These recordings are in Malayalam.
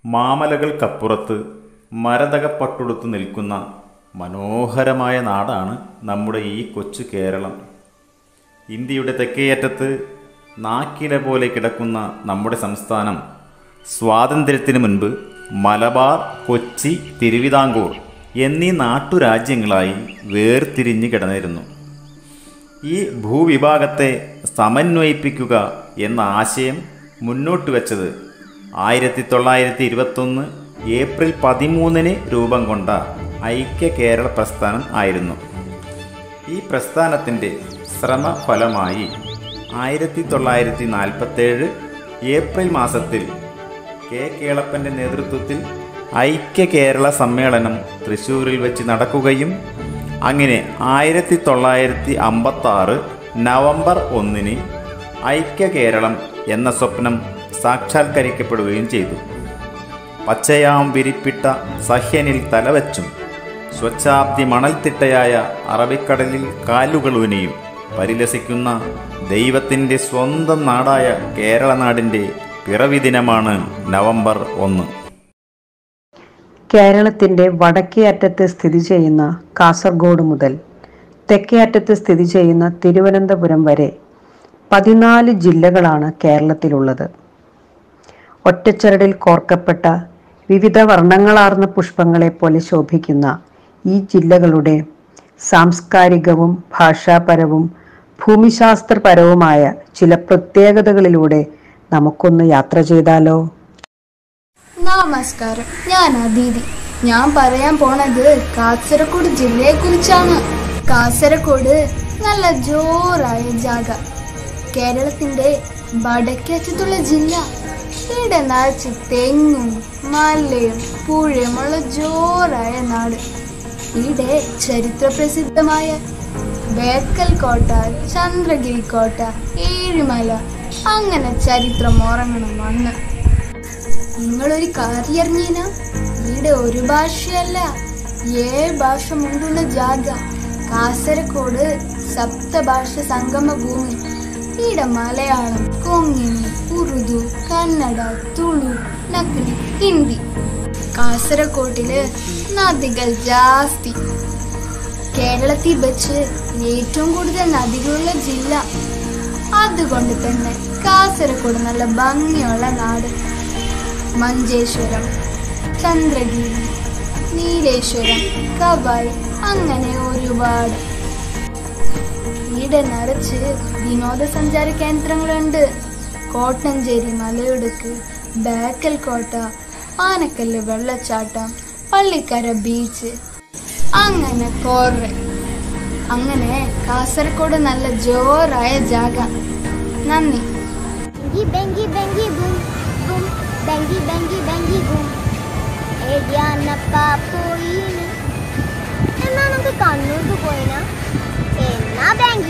മാമലകൾക്കപ്പുറത്ത് മരതകപ്പട്ടുടുത്ത് നിൽക്കുന്ന മനോഹരമായ നാടാണ് നമ്മുടെ ഈ കൊച്ചു കേരളം ഇന്ത്യയുടെ തെക്കേയറ്റത്ത് നാക്കില പോലെ കിടക്കുന്ന നമ്മുടെ സംസ്ഥാനം സ്വാതന്ത്ര്യത്തിന് മുൻപ് മലബാർ കൊച്ചി തിരുവിതാംകൂർ എന്നീ നാട്ടുരാജ്യങ്ങളായി വേർതിരിഞ്ഞ് കിടന്നിരുന്നു ഈ ഭൂവിഭാഗത്തെ സമന്വയിപ്പിക്കുക എന്ന ആശയം മുന്നോട്ട് വച്ചത് ആയിരത്തി തൊള്ളായിരത്തി ഇരുപത്തൊന്ന് ഏപ്രിൽ പതിമൂന്നിന് രൂപം കൊണ്ട ഐക്യ കേരള പ്രസ്ഥാനം ആയിരുന്നു ഈ പ്രസ്ഥാനത്തിൻ്റെ ശ്രമഫലമായി ആയിരത്തി തൊള്ളായിരത്തി നാൽപ്പത്തേഴ് ഏപ്രിൽ മാസത്തിൽ കെ കേളപ്പൻ്റെ നേതൃത്വത്തിൽ ഐക്യ കേരള സമ്മേളനം തൃശ്ശൂരിൽ വെച്ച് നടക്കുകയും അങ്ങനെ ആയിരത്തി തൊള്ളായിരത്തി അമ്പത്തി ആറ് നവംബർ ഒന്നിന് ഐക്യ കേരളം എന്ന സ്വപ്നം സാക്ഷാത്കരിക്കപ്പെടുകയും ചെയ്തു പച്ചയാം വിരിപ്പിട്ട സഹ്യനിൽ തലവച്ചും സ്വച്ഛാബ്ദി മണൽത്തിട്ടയായ അറബിക്കടലിൽ കാലുകളൂനിയും പരിലസിക്കുന്ന ദൈവത്തിൻ്റെ സ്വന്തം നാടായ കേരള നാടിൻ്റെ പിറവി ദിനമാണ് നവംബർ ഒന്ന് കേരളത്തിന്റെ വടക്കേ അറ്റത്ത് സ്ഥിതി ചെയ്യുന്ന കാസർഗോഡ് മുതൽ തെക്കേ അറ്റത്ത് സ്ഥിതി ചെയ്യുന്ന തിരുവനന്തപുരം വരെ പതിനാല് ജില്ലകളാണ് കേരളത്തിലുള്ളത് ഒറ്റച്ചരടിൽ കോർക്കപ്പെട്ട വിവിധ വർണ്ണങ്ങളാർന്ന പുഷ്പങ്ങളെ പോലെ ശോഭിക്കുന്ന ഈ ജില്ലകളുടെ സാംസ്കാരികവും ഭാഷാപരവും ഭൂമിശാസ്ത്രപരവുമായ ചില പ്രത്യേകതകളിലൂടെ നമുക്കൊന്ന് യാത്ര ചെയ്താലോ നമസ്കാരം ഞാൻ അദീതി ഞാൻ പറയാൻ പോണത് കാസർഗോഡ് ജില്ലയെ കുറിച്ചാണ് കാസർഗോഡ് നല്ല ജോറായ ജാഗ കേരളത്തിന്റെ വടക്കേറ്റത്തുള്ള ജില്ല ഇവിടെ നിറച്ച് തെങ്ങും മലയും പുഴയുമുള്ള ജോറായ നാട് ഇവിടെ ചരിത്ര പ്രസിദ്ധമായ ബേക്കൽ കോട്ട ചന്ദ്രഗിരി കോട്ട ഏഴിമല അങ്ങനെ ചരിത്രം ഉറങ്ങണം മണ്ണ് നിങ്ങളൊരു കാര്യം അറിഞ്ഞീന ഇവിടെ ഒരു ഭാഷയല്ല ഏഴ് ഭാഷ മുണ്ടുള്ള ജാഗ കാസർഗോഡ് സപ്തഭാഷ സംഗമ ഭൂമി ഇവിടെ മലയാളം കൊങ്ങിണി ഉറുദു കന്നഡ തുളു നക്കലി ഹിന്ദി കാസർഗോട്ടില് നദികൾ ജാസ്തി കേരളത്തിൽ വെച്ച് ഏറ്റവും കൂടുതൽ നദികളുള്ള ജില്ല അതുകൊണ്ട് തന്നെ കാസർഗോഡ് നല്ല ഭംഗിയുള്ള നാട് മഞ്ചേശ്വരം ചന്ദ്രഗിരി നീലേശ്വരം കവായി അങ്ങനെ ഒരുപാട് ഇവിടെ നിറച്ച് വിനോദസഞ്ചാര കേന്ദ്രങ്ങളുണ്ട് കോട്ടഞ്ചേരി മലയിടുക്ക് ബേക്കൽ കോട്ട ആനക്കല്ല് വെള്ളച്ചാട്ടം പള്ളിക്കര ബീച്ച് അങ്ങനെ കുറെ അങ്ങനെ കാസർഗോഡ് നല്ല ജോറായ ജാഗ നന്ദി Bengi, bengi, bengi, boom, boom, bengi, bengi, bengi, boom. എടിയാന്നപ്പാ പോയിന് എന്നാ നമുക്ക് കണ്ണൂർക്ക് പോയിന എന്നാ ബാങ്കി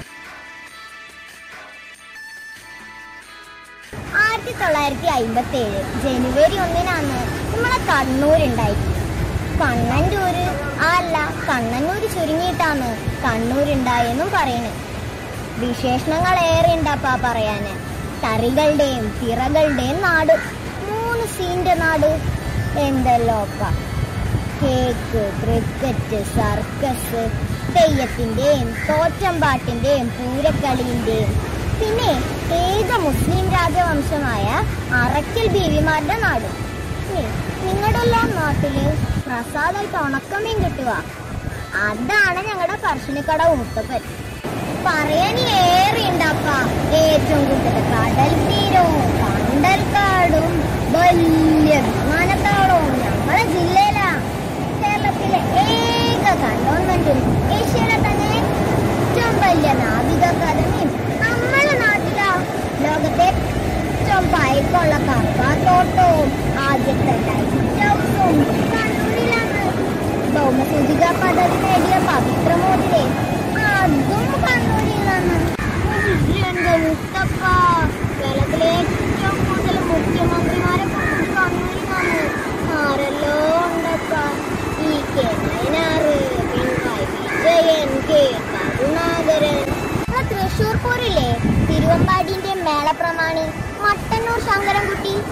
ആയിരത്തി തൊള്ളായിരത്തി അമ്പത്തി ഏഴ് ജനുവരി ഒന്നിനാണ് നമ്മളെ കണ്ണൂരുണ്ടായി കണ്ണന്നൂര് അല്ല കണ്ണന്നൂര് ചുരുങ്ങിയിട്ടാണ് കണ്ണൂരുണ്ടായെന്നും പറയുന്നു വിശേഷണങ്ങൾ ഏറെ ഉണ്ടാപ്പാ പറയാന് തറികളുടെയും തിറകളുടെയും നാട് മൂന്ന് സീന്റെ നാട് എന്തല്ലോപ്പ കേക്ക് ക്രിക്കറ്റ് സർക്കസ് തെയ്യത്തിന്റെയും തോറ്റമ്പാട്ടിന്റെയും പൂരക്കളിന്റെയും പിന്നെ ഏക മുസ്ലിം രാജവംശമായ അറക്കൽ ബീവിമാരുടെ നാട് നിങ്ങളുടെ എല്ലാം നാട്ടില് പ്രസാദായിട്ട് ഉണക്കമീൻ കിട്ടുക അതാണ് ഞങ്ങളുടെ പറശ്ശിനിക്കട ഊട്ടപ്പൻ പറയാൻ ഏറെ ഉണ്ടാക്ക ഏറ്റവും കൂടുതൽ കടൽ തീരവും കണ്ടൽക്കാടും വലിയ വിമാനത്താവളവും ഞങ്ങളെ ജില്ലയിലാ കേരളത്തിലെ ഏക കണ്ടോൺമെന്റും ഏഷ്യയിലെ തന്നെ ഏറ്റവും വലിയ നാവിക അക്കാദമിയും നമ്മളെ നാട്ടിലാ ലോകത്തെ ഏറ്റവും പഴക്കമുള്ള കർവാത്തോട്ടവും ആദ്യത്തെ ലൈറ്റ് ഹൗസും കണ്ണൂരിലാണ് ഭൗമസൂചിക പദവി നേടിയ പവിത്രമോതിരെ അതും കണ്ണൂരിലാണ് എന്റെ മുത്തപ്പ കേരളത്തിലെ ഏറ്റവും കൂടുതൽ മുഖ്യമന്ത്രിമാരെ കുറിച്ച് കണ്ണൂരിലാണ് ആരല്ലോ ഉണ്ടപ്പ ഈ കെ നയനാറ് പിണറായി വിജയൻ കെ കരുണാകരൻ നമ്മളെ തൃശ്ശൂർ പൂരില്ലേ തിരുവമ്പാടിന്റെ മേളപ്രമാണി മട്ടന്നൂർ ശങ്കരൻകുട്ടി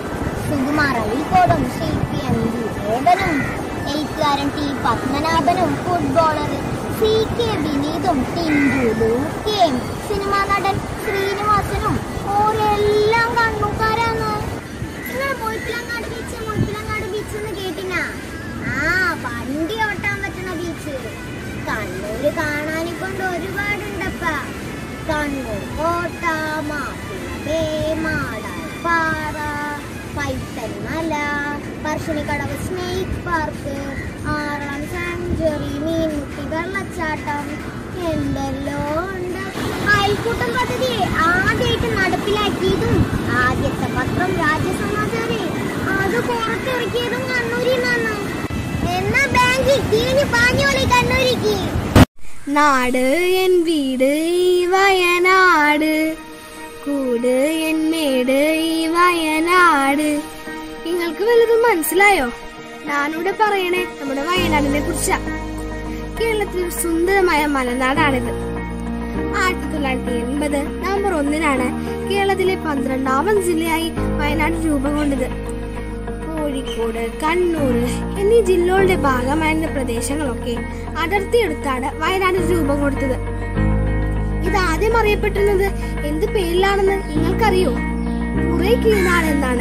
സുകുമാർ അഴീക്കോടും ശില്പി എം ജി ഏതനും എഴുത്തുകാരൻ ടി പത്മനാഭനും ഫുട്ബോളർ സി കെ വിനീതും ടിൻഡു ലൂക്കയും സിനിമാ നടൻ ശ്രീനിവാസനും ഓരെല്ലാം കണ്ണൂക്കാരാണ് നിങ്ങൾ മുഴപ്പിലങ്ങാട് ബീച്ച് മുഴപ്പിലങ്ങാട് ബീച്ച് എന്ന് കേട്ടിനാ ആ വണ്ടി ഓട്ടാൻ പറ്റുന്ന ബീച്ച് കണ്ണൂര് കാണാനെ കൊണ്ട് ഒരുപാടുണ്ടപ്പ കണ്ണൂർ കോട്ട മാപ്പിള മാടാപ്പാറ പൈത്തൻ മല Parassinikadavu snake park Aralam sanctuary Meenmutty വെള്ളച്ചാട്ടം എന്തെല്ലോ ഉണ്ട് അയൽക്കൂട്ടം പദ്ധതി ആദ്യമായിട്ട് നടപ്പിലാക്കിയതും ആദ്യത്തെ പത്രം രാജ്യസമാചാരി അത് പുറത്തിറക്കിയതും കണ്ണൂരിൽ നിന്നാണ് എന്നാ ബാങ്കിൽ കീഞ്ഞു പാഞ്ഞോളി കണ്ണൂരിക്ക് നാട് എൻ വീട് ഈ വയനാട് കൂട് എൻ മേട് ഈ വയനാട് നിങ്ങൾക്ക് വല്ലതും മനസ്സിലായോ ഞാനിവിടെ പറയണേ നമ്മുടെ വയനാടിനെ കുറിച്ചാ കേരളത്തിൽ ഒരു സുന്ദരമായ മലനാടാണിത് ആയിരത്തി തൊള്ളായിരത്തി എൺപത് നവംബർ ഒന്നിനാണ് കേരളത്തിലെ പന്ത്രണ്ടാമത് ജില്ലയായി വയനാട് രൂപം കൊണ്ടത് കോഴിക്കോട് കണ്ണൂർ എന്നീ ജില്ലകളുടെ ഭാഗമായിരുന്ന പ്രദേശങ്ങളൊക്കെ അടർത്തിയെടുത്താണ് വയനാട് രൂപം കൊടുത്തത് ഇത് ആദ്യം അറിയപ്പെട്ടിരുന്നത് എന്ത് പേരിലാണെന്ന് നിങ്ങൾക്കറിയോ കുറെ കീഴ്നാട് എന്നാണ്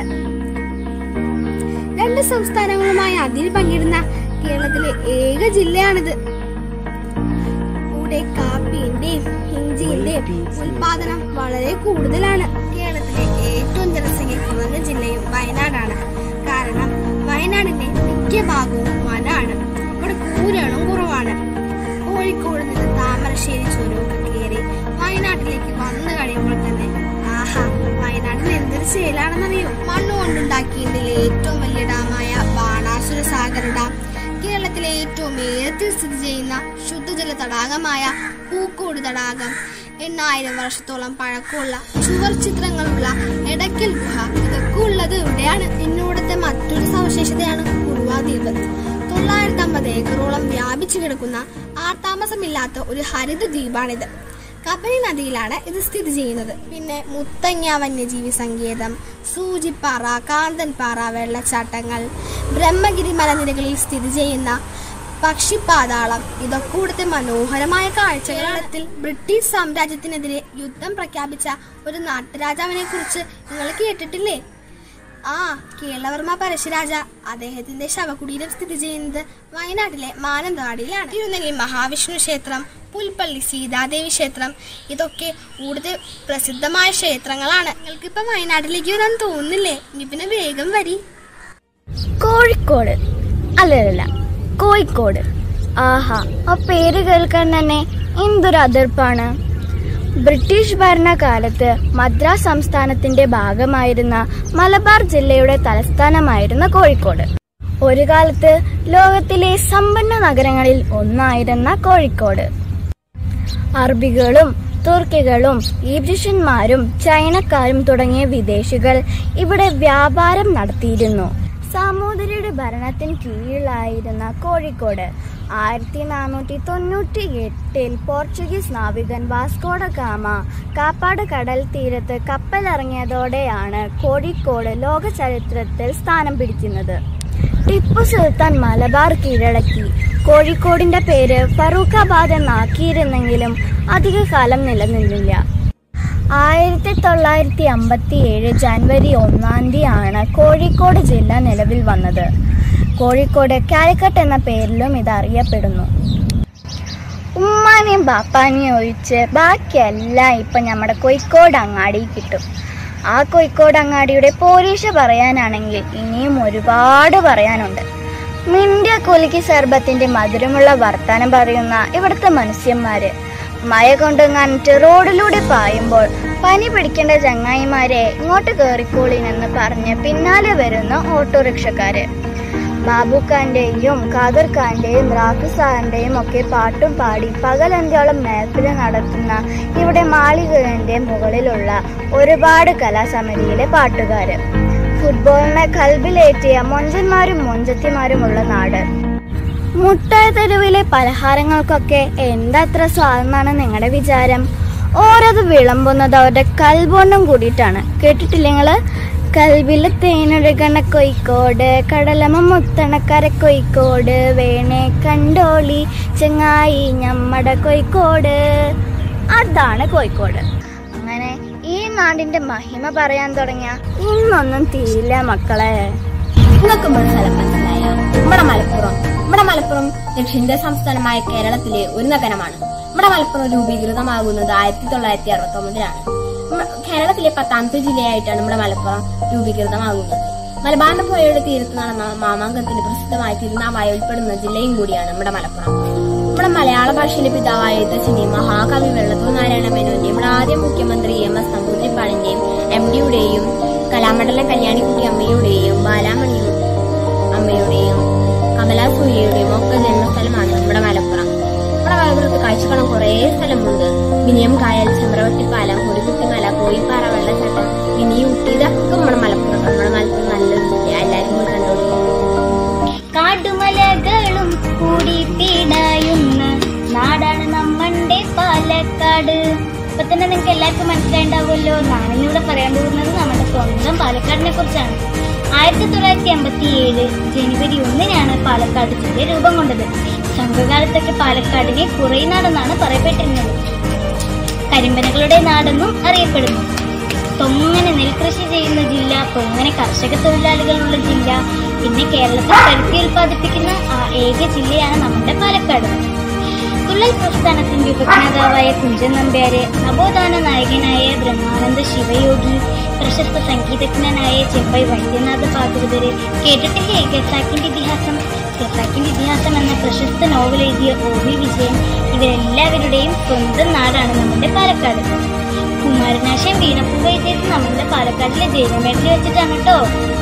രണ്ട് സംസ്ഥാനങ്ങളുമായി അതിൽ പങ്കിടുന്ന കേരളത്തിലെ ഏക ജില്ലയാണിത് ഇവിടെ കാപ്പിന്റെയും ഇഞ്ചിന്റെയും ഉൽപാദനം വളരെ കൂടുതലാണ് കേരളത്തിലെ ഏറ്റവും ജനസംഖ്യ കുറഞ്ഞ ജില്ലയും വയനാടാണ് കാരണം വയനാടിന്റെ മിക്ക ഭാഗവും വനാണ് ഇവിടെ കൂരകളും കുറവാണ് കോഴിക്കോട് നിന്ന് താമരശ്ശേരി ചുരമൊക്കെ കയറി വയനാട്ടിലേക്ക് വന്നു കഴിയുമ്പോൾ തന്നെ ആഹാ വയനാട്ടിൽ എന്തൊരു ചേലാണെന്നറിയോ മണ്ണ് കൊണ്ടുണ്ടാക്കിയതിലെ ഏറ്റവും വലിയ ഡാമായ ബാണാസുര സാഗർ ഡാം കേരളത്തിലെ ഏറ്റവും ഉയരത്തിൽ സ്ഥിതി ചെയ്യുന്ന ശുദ്ധജല തടാകമായ പൂക്കോട് തടാകം എണ്ണായിരം വർഷത്തോളം പഴക്കമുള്ള ചുവർ ചിത്രങ്ങളുള്ള എടക്കൽ ഗുഹ ഇതൊക്കെ ഉള്ളത് ഇവിടെയാണ് ഇന്നോടത്തെ മറ്റൊരു സവിശേഷതയാണ് കുറുവാ ദ്വീപ് തൊള്ളായിരത്തി അമ്പത് ഏക്കറോളം വ്യാപിച്ചു കിടക്കുന്ന ആർത്താമസമില്ലാത്ത ഒരു ഹരിത ദ്വീപാണിത് കബനി നദിയിലാണ് ഇത് സ്ഥിതി ചെയ്യുന്നത് പിന്നെ മുത്തങ്ങ വന്യജീവി സങ്കേതം സൂചിപ്പാറ കാന്തൻപാറ വെള്ളച്ചാട്ടങ്ങൾ ബ്രഹ്മഗിരി മലനിരകളിൽ സ്ഥിതി ചെയ്യുന്ന പക്ഷിപ്പാതാളം ഇതൊക്കെ ഇവിടുത്തെ മനോഹരമായ കാഴ്ചകളത്തിൽ ബ്രിട്ടീഷ് സാമ്രാജ്യത്തിനെതിരെ യുദ്ധം പ്രഖ്യാപിച്ച ഒരു നാട്ടുരാജാവിനെ കുറിച്ച് നിങ്ങൾ കേട്ടിട്ടില്ലേ ആ കേരളവർമ്മ പരശുരാജ അദ്ദേഹത്തിന്റെ ശവകുടീരം സ്ഥിതി ചെയ്യുന്നത് വയനാട്ടിലെ മാനന്തവാടിയിലാണ് തിരുനെല്ലി മഹാവിഷ്ണു ക്ഷേത്രം പുൽപ്പള്ളി സീതാദേവി ക്ഷേത്രം ഇതൊക്കെ കൂടുതൽ പ്രസിദ്ധമായ ക്ഷേത്രങ്ങളാണ് നിങ്ങൾക്കിപ്പോ വയനാട്ടിലേക്ക് വരാൻ തോന്നുന്നില്ലേ ഇനി പിന്നെ വേഗം വരി കോഴിക്കോട് അല്ലല്ല കോഴിക്കോട് ആഹാ ആ പേര് കേൾക്കാൻ തന്നെ എന്തൊരു അതിർപ്പാണ് ബ്രിട്ടീഷ് ഭരണകാലത്ത് മദ്രാസ് സംസ്ഥാനത്തിന്റെ ഭാഗമായിരുന്ന മലബാർ ജില്ലയുടെ തലസ്ഥാനമായിരുന്ന കോഴിക്കോട് ഒരു കാലത്ത് ലോകത്തിലെ സമ്പന്ന നഗരങ്ങളിൽ ഒന്നായിരുന്ന കോഴിക്കോട് അറബികളും തുർക്കികളും ഈജിപ്ഷ്യന്മാരും ചൈനക്കാരും തുടങ്ങിയ വിദേശികൾ ഇവിടെ വ്യാപാരം നടത്തിയിരുന്നു സാമൂതിരിയുടെ ഭരണത്തിന് കീഴിലായിരുന്ന കോഴിക്കോട് ആയിരത്തി നാനൂറ്റി തൊണ്ണൂറ്റി എട്ടിൽ പോർച്ചുഗീസ് നാവികൻ വാസ്കോഡ ഗാമ കാപ്പാട് കടൽ തീരത്ത് കപ്പലിറങ്ങിയതോടെയാണ് കോഴിക്കോട് ലോക ചരിത്രത്തിൽ സ്ഥാനം പിടിക്കുന്നത് ടിപ്പു സുൽത്താൻ മലബാർ കീഴടക്കി കോഴിക്കോടിന്റെ പേര് ഫറൂഖാബാദ് എന്നാക്കിയിരുന്നെങ്കിലും അധികകാലം നിലനിന്നില്ല ആയിരത്തി തൊള്ളായിരത്തി അമ്പത്തി ഏഴ് ജനുവരി ഒന്നാം തീയതിയാണ് കോഴിക്കോട് ജില്ല നിലവിൽ വന്നത് കോഴിക്കോട് കാലിക്കട്ട് എന്ന പേരിലും ഇത് അറിയപ്പെടുന്നു ഉമ്മാനെയും ബാപ്പാനെയും ഒഴിച്ച് ബാക്കിയെല്ലാം ഇപ്പം നമ്മുടെ കോഴിക്കോട് അങ്ങാടി കിട്ടും ആ കോഴിക്കോട് അങ്ങാടിയുടെ പോലീഷ പറയാനാണെങ്കിൽ ഇനിയും ഒരുപാട് പറയാനുണ്ട് മിന്ത്യ കുലുക്കി സർബത്തിന്റെ മധുരമുള്ള വർത്താനം പറയുന്ന ഇവിടുത്തെ മനുഷ്യന്മാര് മഴ കൊണ്ടെങ്ങാനിട്ട് റോഡിലൂടെ പായുമ്പോൾ പനി പിടിക്കേണ്ട ചങ്ങായിമാരെ ഇങ്ങോട്ട് കയറിക്കോളിനെന്ന് പറഞ്ഞ് പിന്നാലെ വരുന്ന ഓട്ടോറിക്ഷക്കാര് ബാബുഖാന്റെയും ഖാദർ ഖാന്റെയും റാഫി സാറിന്റെയും ഒക്കെ പാട്ടും പാടി പകലഞ്ചോളം മേൽപ്പിൽ നടത്തുന്ന ഇവിടെ മാളികന്റെ മുകളിലുള്ള ഒരുപാട് കലാസമിതിയിലെ പാട്ടുകാര് ഫുട്ബോളിനെ കൽബിലേറ്റിയ മൊഞ്ചന്മാരും മൊഞ്ചത്തിമാരുമുള്ള നാട് മുട്ടായി തെരുവിലെ പലഹാരങ്ങൾക്കൊക്കെ എന്തത്ര സ്വാദെന്നാണ് നിങ്ങളുടെ വിചാരം ഓരത് വിളമ്പുന്നത് അവരുടെ കൽബോണ്ടും കൂടിയിട്ടാണ് കേട്ടിട്ടില്ല നിങ്ങള് കൽവില് തേനൊഴുകണ കോഴിക്കോട് കടലമ മുത്തണക്കര കോഴിക്കോട് വേണേ കണ്ടോളി ചെങ്ങായി ഞമ്മടെ കോഴിക്കോട് അതാണ് കോഴിക്കോട് അങ്ങനെ ഈ നാടിന്റെ മഹിമ പറയാൻ തുടങ്ങിയ ഇന്നൊന്നും തീരില്ല മക്കളെ നിങ്ങൾക്ക് സ്ഥലം മനസ്സിലായ നമ്മുടെ മലപ്പുറം നമ്മുടെ മലപ്പുറം ദക്ഷിണേന്ത്യ സംസ്ഥാനമായ കേരളത്തിലെ ഒരു നഗരമാണ് നമ്മുടെ മലപ്പുറം രൂപീകൃതമാകുന്നത് ആയിരത്തി തൊള്ളായിരത്തി അറുപത്തി ഒമ്പതിലാണ് കേരളത്തിലെ പത്താമത്തെ ജില്ലയായിട്ടാണ് നമ്മുടെ മലപ്പുറം രൂപീകൃതമാകുന്നത് മലബാറിന്റെ പുഴയുടെ തീരത്ത് നടന്ന മാമാങ്കത്തിന് പ്രസിദ്ധമായ തിരുനാവായ ഉൾപ്പെടുന്ന ജില്ലയും കൂടിയാണ് നമ്മുടെ മലപ്പുറം നമ്മുടെ മലയാള ഭാഷയിലെ പിതാവായ എഴുത്തച്ഛന്റെയും മഹാകവി വെള്ളത്തൂർ നാരായണ മേനോന്റെയും നമ്മുടെ ആദ്യ മുഖ്യമന്ത്രി എം എസ് നമ്പൂതിരിപ്പാടിന്റെയും എം ഡിയുടെയും കലാമണ്ഡലം കല്യാണിക്കുട്ടി അമ്മയുടെയും ബാലാമണിയും അമ്മയുടെയും കമലാ സൂര്യയുടെയും ഒക്കെ ജന്മസ്ഥലമാണ് നമ്മുടെ മലപ്പുറം നമ്മുടെ മലപ്പുറത്ത് കാഴ്ചക്കണം കുറേ സ്ഥലമുണ്ട് വിനിയം കായൽ ചമ്രവട്ടിപ്പാലം കുരുകുത്തിമല കോയിപ്പാറ വെള്ളച്ചാട്ടം ഇനി ഊട്ടി ഇതൊക്കെ നമ്മുടെ മലപ്പുറം നമ്മുടെ മലപ്പുറം നല്ലൊരു ജില്ല എല്ലാവരും പോയി കണ്ടോളൂ കാടുമലകളും കൂടി പിണയുന്ന നാടാണ് നമ്മന്റെ പാലക്കാട് ഇപ്പൊ തന്നെ നിങ്ങൾക്ക് എല്ലാവർക്കും മനസ്സിലായിണ്ടാവുമല്ലോ ഞാനിന്നിവിടെ പറയാൻ പോകുന്നത് നമ്മുടെ സ്വന്തം പാലക്കാടിനെ കുറിച്ചാണ് ആയിരത്തി തൊള്ളായിരത്തി എൺപത്തി ഏഴ് ജനുവരി ഒന്നിനാണ് പാലക്കാട് ജില്ല രൂപം കൊണ്ടത് സംഘകാലത്തൊക്കെ പാലക്കാടിനെ കുറേനാടെന്നാണ് പറയപ്പെട്ടിരുന്നത് കരിമ്പനകളുടെ നാടെന്നും അറിയപ്പെടുന്നു തൊങ്ങനെ നെൽകൃഷി ചെയ്യുന്ന ജില്ല പൊങ്ങനെ കർഷക തൊഴിലാളികളുള്ള ജില്ല പിന്നെ കേരളത്തിൽ പരുത്തി ഉൽപ്പാദിപ്പിക്കുന്ന ആ ഏക ജില്ലയാണ് നമ്മുടെ പാലക്കാട് തുള്ളൽ പ്രസ്ഥാനത്തിന്റെ ഉപജ്ഞാതാവായ കുഞ്ചൻ നമ്പ്യാര് നവോത്ഥാന നായകനായ ബ്രഹ്മാനന്ദ ശിവയോഗി പ്രശസ്ത സംഗീതജ്ഞനായ ചെമ്പൈ വൈദ്യനാഥ ഭാഗവതര് കേട്ടിട്ടില്ലേ ഖസാക്കിന്റെ ഇതിഹാസം ഖസാക്കിന്റെ ഇതിഹാസം എന്ന പ്രശസ്ത നോവൽ എഴുതിയ ഒ വി വിജയൻ ഇവരെല്ലാവരുടെയും സ്വന്തം നാടാണ് നമ്മുടെ പാലക്കാട് കുമാരനാശൻ വീണപ്പൂവ എഴുതിയത് നമ്മുടെ പാലക്കാടിലെ ജൈവമേട്ടിൽ വെച്ചിട്ടാണ് കേട്ടോ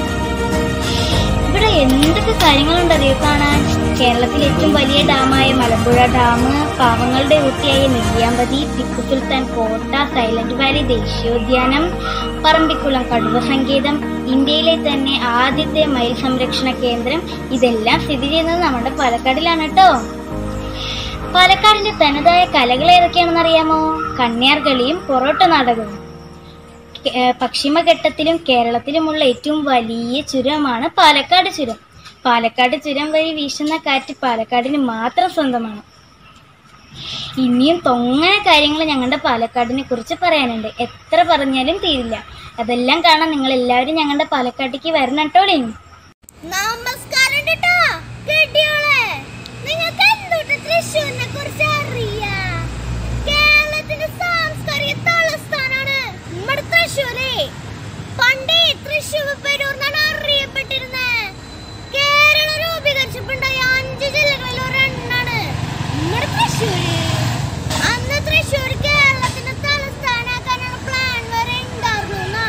ഇവിടെ എന്തൊക്കെ കാര്യങ്ങളുണ്ട് അറിയോ കാണാൻ കേരളത്തിലെ ഏറ്റവും വലിയ ഡാമായ മലമ്പുഴ ഡാം പാവങ്ങളുടെ ഊട്ടിയായ നെല്ലിയാമ്പതി ടിപ്പു സുൽത്താൻ കോട്ട സൈലന്റ് വാലി ദേശീയോദ്യാനം പറമ്പിക്കുളം കടുവ സങ്കേതം ഇന്ത്യയിലെ തന്നെ ആദ്യത്തെ മയിൽ സംരക്ഷണ കേന്ദ്രം ഇതെല്ലാം സ്ഥിതി ചെയ്യുന്നത് നമ്മുടെ പാലക്കാടിലാണ് കേട്ടോ പാലക്കാടിന്റെ തനതായ കലകൾ ഏതൊക്കെയാണെന്ന് അറിയാമോ കണ്യാർകളിയും പൊറോട്ട നാടകവും കെ- ഏഹ് പശ്ചിമഘട്ടത്തിലും കേരളത്തിലുമുള്ള ഏറ്റവും വലിയ ചുരമാണ് പാലക്കാട് ചുരം പാലക്കാട് ചുരം വഴി വീശുന്ന കാറ്റ് പാലക്കാടിന് മാത്രം സ്വന്തമാണ് ഇനിയും തൊങ്ങനെ കാര്യങ്ങൾ ഞങ്ങളുടെ പാലക്കാടിനെ കുറിച്ച് പറയാനുണ്ട് എത്ര പറഞ്ഞാലും തീരില്ല അതെല്ലാം കാണാൻ നിങ്ങൾ എല്ലാവരും ഞങ്ങളുടെ പാലക്കാട്ടേക്ക് വരണം കേട്ടോളേ നമസ്കാരം കേട്ടോ കെട്ടിയോളെ നിങ്ങൾക്ക് എന്തുട്ട് തൃശ്ശൂരിനെ കുറിച്ച് അറിയാം കേരളത്തിന്റെ സാംസ്കാരിക തലസ്ഥാനാണ് നമ്മുടെ തൃശ്ശൂര് പണ്ടേ തൃശ്ശൂർ പേരൂർന്നാണ് അറിയപ്പെട്ടിരുന്നത് കേരളം രൂപീകരിച്ചപ്പോണ്ടായ അഞ്ച് ജില്ലകളിൽ ഒരെണ്ണാണ് നമ്മുടെ തൃശ്ശൂര് അന്ന് തൃശ്ശൂർ കേരളത്തിന്റെ തലസ്ഥാനാക്കാനാണ് പ്ലാൻ വരെ ഉണ്ടായിരുന്നു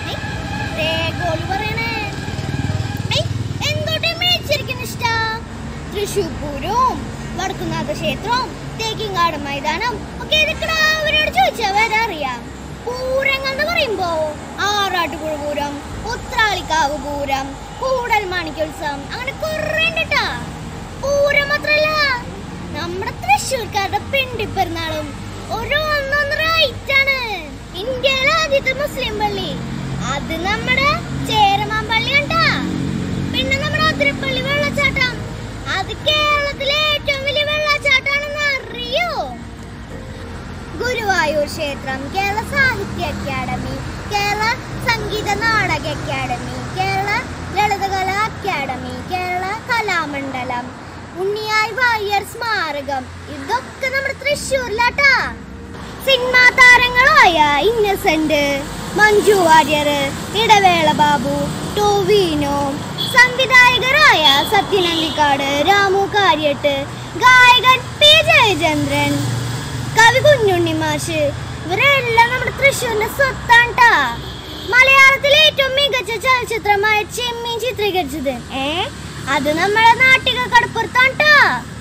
രേഖോല് പറയണേ ഏയ്, എന്തോട്ടെ മേടിച്ചിരിക്കുന്ന ഇഷ്ടാ തൃശ്ശൂർ പൂരവും വടക്കുന്നാഥ ക്ഷേത്രവും തേക്കിങ്കാട് മൈതാനം ഒക്കെ ഇതൊക്കെ അവരോട് ചോദിച്ചാൽ വരെ അറിയാം പൂരങ്ങൾ എന്ന് പറയുമ്പോ ആറാട്ടുപുഴ പൂരം ഉത്രാളിക്കാവ് പൂരം കൂടൽ മാണിക്യോത്സവം അങ്ങനെ കുറെ ഉണ്ടട്ടാ പൂരം മാത്രല്ല നമ്മുടെ തൃശ്ശൂർക്കാരുടെ പിണ്ടിപ്പെരുന്നാളും ഒരു ഒന്നൊന്നര ഐറ്റാണ് ഇന്ത്യയിലെ ആദ്യത്തെ മുസ്ലിം പള്ളി അത് നമ്മുടെ ചേരമാൻ പള്ളി കണ്ടാ പിന്നെ നമ്മുടെ അതിരപ്പള്ളി വെള്ളച്ചാട്ടം അത് കേരളത്തിലെ ഏറ്റവും വലിയ വെള്ളച്ചാട്ടാണെന്ന് അറിയോ ഗുരുവായൂർ ക്ഷേത്രം കേരള സാഹിത്യ academy Kerala Sangeetha Nataka academy Kerala Lalithakala academy Kerala Kalamandalam ഉണ്ണിയായി വാര്യർ സ്മാരകം ഇതൊക്കെ നമ്മുടെ തൃശ്ശൂരിലാട്ടാ സിനിമാ താരങ്ങളായ ഇന്നസെന്റ് മഞ്ജു വാര്യർ ഇടവേള ബാബു ടോവിനോ സംവിധായകരായ സത്യനന്ദിക്കാട് രാമു കാര്യട്ട് ഗായകൻ പി ജയചന്ദ്രൻ കവി കുഞ്ഞുണ്ണി മാഷ് ഇവരെല്ലാം നമ്മുടെ തൃശ്ശൂരിന്റെ സ്വത്താണ്ടാ മലയാളത്തിലെ ഏറ്റവും മികച്ച ചലച്ചിത്രമായ ചെമ്മീൻ ചിത്രീകരിച്ചത് ഏ അത് നമ്മളെ നാട്ടിക കടപ്പുറത്താണ്ടാ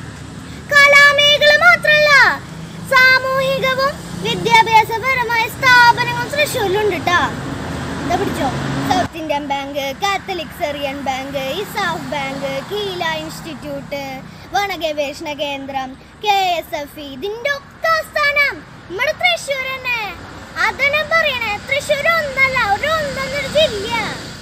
കലാമേഖല മാത്രല്ല സാമൂഹികവും വിദ്യാഭ്യാസപരമായ സ്ഥാപനങ്ങൾ തൃശ്ശൂരിലുണ്ട് ട്ടാ. ദാ പിടിച്ചോ South Indian Bank Catholic Syrian Bank ESAF bank KILA institute വനഗവേഷണ കേന്ദ്രം കെ എസ് എഫ് ഇതിന്റെ ഒക്കെ സ്ഥാനം നമ്മുടെ തൃശ്ശൂർ തന്നെ അതന്നെ പറയണേ തൃശ്ശൂർ ഒന്നല്ല ഒരു ഒന്നൊന്നൊരു ജില്ല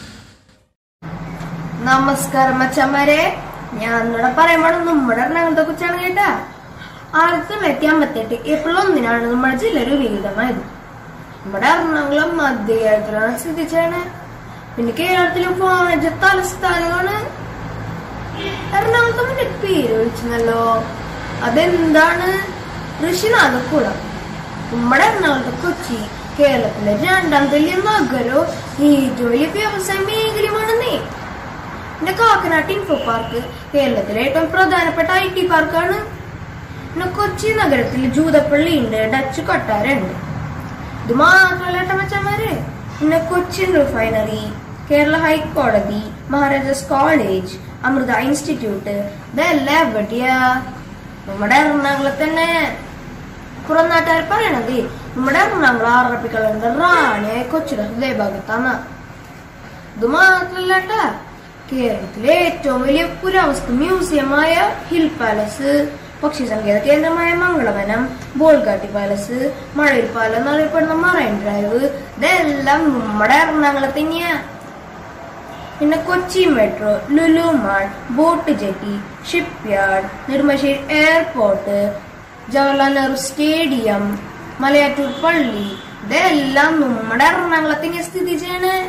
നമസ്കാരം അച്ഛന്മാരെ ഞാൻ ഇവിടെ പറയുമ്പോൾ നമ്മുടെ എറണാകുളത്തെ കുറിച്ചാണ് കേട്ടാ ആയിരത്തി തൊള്ളായിരത്തി അമ്പത്തി എട്ട് ഏപ്രിൽ ഒന്നിനാണ് നമ്മുടെ ജില്ല രൂപീകൃതമായത് നമ്മുടെ എറണാകുളം മധ്യകേരളത്തിലാണ് സ്ഥിതി ചെയ്യണേ പിന്നെ കേരളത്തിലെ വാണിജ്യ തലസ്ഥാനമാണ് എറണാകുളത്ത് മറ്റേ പേര് വിളിച്ചല്ലോ അതെന്താണ് ഋഷിനാഥക്കുളം നമ്മുടെ എറണാകുളത്തെ കൊച്ചി കേരളത്തിലെ രണ്ടാമത്തെ വലിയ നഗരവും ഏറ്റവും വലിയ വ്യവസായ മേഖലയുമാണെന്നേ പിന്നെ കാക്കനാട്ട് ഇൻഫോ പാർക്ക് കേരളത്തിലെ ഏറ്റവും പ്രധാനപ്പെട്ട ഐ ടി പാർക്കാണ് പിന്നെ കൊച്ചി നഗരത്തിൽ ജൂതപ്പള്ളി ഉണ്ട് ഡച്ച് കൊട്ടാരമുണ്ട് ഇത് മാത്രമല്ല ഏട്ടാ മച്ചന്മാരെ പിന്നെ കൊച്ചിൻ റിഫൈനറി കേരള ഹൈക്കോടതി മഹാരാജാസ് കോളേജ് അമൃത ഇൻസ്റ്റിറ്റ്യൂട്ട് ഇതെല്ലാം എവിടെയാ നമ്മുടെ എറണാകുളത്ത് തന്നെ പുറം നാട്ടുകാർ പറയണത് നമ്മുടെ എറണാകുളം അറബിക്കളുടെ റാണിയായ കൊച്ചിയുടെ ഹൃദയഭാഗത്താണ് ഇത് മാത്രല്ല ട്ടാ, കേരളത്തിലെ ഏറ്റവും വലിയ പുരാവസ്തു മ്യൂസിയമായ ഹിൽ പാലസ് പക്ഷി സങ്കേത കേന്ദ്രമായ മംഗളവനം ബോൾഗാട്ടി പാലസ് മഴയിൽ പാലം എന്നറിയപ്പെടുന്ന മറൈൻ ഡ്രൈവ് ഇതെല്ലാം നമ്മുടെ എറണാകുളത്ത് തന്നെയാ പിന്നെ Kochi metro Lulu mall boat jetty shipyard Nedumbassery airport Jawaharlal Nehru stadium Malayattoor പള്ളി ഇതെല്ലാം നമ്മുടെ എറണാകുളത്ത് തന്നെയാ സ്ഥിതി ചെയ്യണേ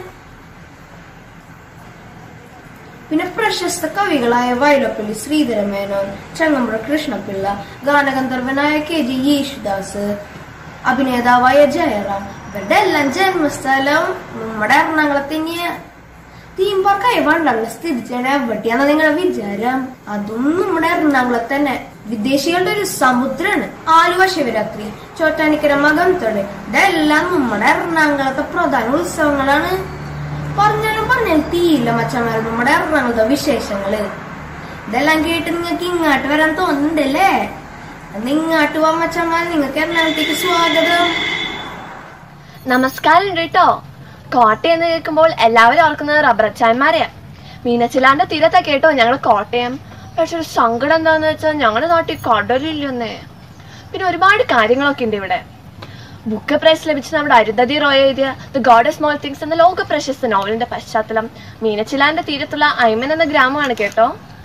പിന്നെ പ്രശസ്ത കവികളായ വൈലപ്പള്ളി ശ്രീധരമേനോൻ ചങ്ങമ്പുഴ കൃഷ്ണപിള്ള ഗാനഗന്ധർവനായ കെ ജി യേശുദാസ് അഭിനേതാവായ ജയറാം ഇവരുടെ എല്ലാം ജന്മസ്ഥലം നമ്മുടെ എറണാകുളത്ത് തന്നെയാ തീം പാർക്കായ വണ്ടല്ല സ്ഥിതി ചെയ്യണ എവിടെയാന്ന് നിങ്ങളുടെ വിചാരം അതും നമ്മുടെ എറണാകുളത്ത് തന്നെ വിദേശികളുടെ ഒരു സമുദ്രാണ് ആലുവ ശിവരാത്രി ചോറ്റാനിക്കര മകംതൊട് ഇതെല്ലാം നമ്മുടെ എറണാകുളത്തെ പ്രധാന ഉത്സവങ്ങളാണ് പറഞ്ഞാലും പറഞ്ഞാലും തീയില്ല മച്ചന്മാർ നമ്മുടെ എറണാകുളത്തെ വിശേഷങ്ങള് ഇതെല്ലാം കേട്ട് നിങ്ങൾക്ക് ഇങ്ങോട്ട് വരാൻ തോന്നുന്നുണ്ടല്ലേ അന്ന് ഇങ്ങോട്ട് പോവാൻ മച്ചന്മാർ നിങ്ങൾക്ക് എറണാകുളത്തേക്ക് സ്വാഗതം നമസ്കാരം കേട്ടോ കോട്ടയം എന്ന് കേൾക്കുമ്പോൾ എല്ലാവരും ഓർക്കുന്നത് റബ്ബറച്ചാന്മാരെയാ മീനച്ചിലാന്റെ തീരത്താ കേട്ടോ ഞങ്ങൾ കോട്ടയം പക്ഷെ ഒരു സങ്കടം എന്താന്ന് വെച്ചാൽ ഞങ്ങളുടെ നാട്ടിൽ കടലില്ലെന്നേ പിന്നെ ഒരുപാട് കാര്യങ്ങളൊക്കെ ഉണ്ട് ഇവിടെ ബുക്ക് പ്രൈസ് ലഭിച്ച നമ്മുടെ അരുന്ധതി റോയ് എഴുതിയ ദ ഗോഡ് സ്മോൾ തിങ്സ് എന്ന ലോക പ്രശസ്ത നോവലിന്റെ പശ്ചാത്തലം മീനച്ചിലാന്റെ തീരത്തുള്ള ഐമൻ എന്ന ഗ്രാമമാണ് കേട്ടോ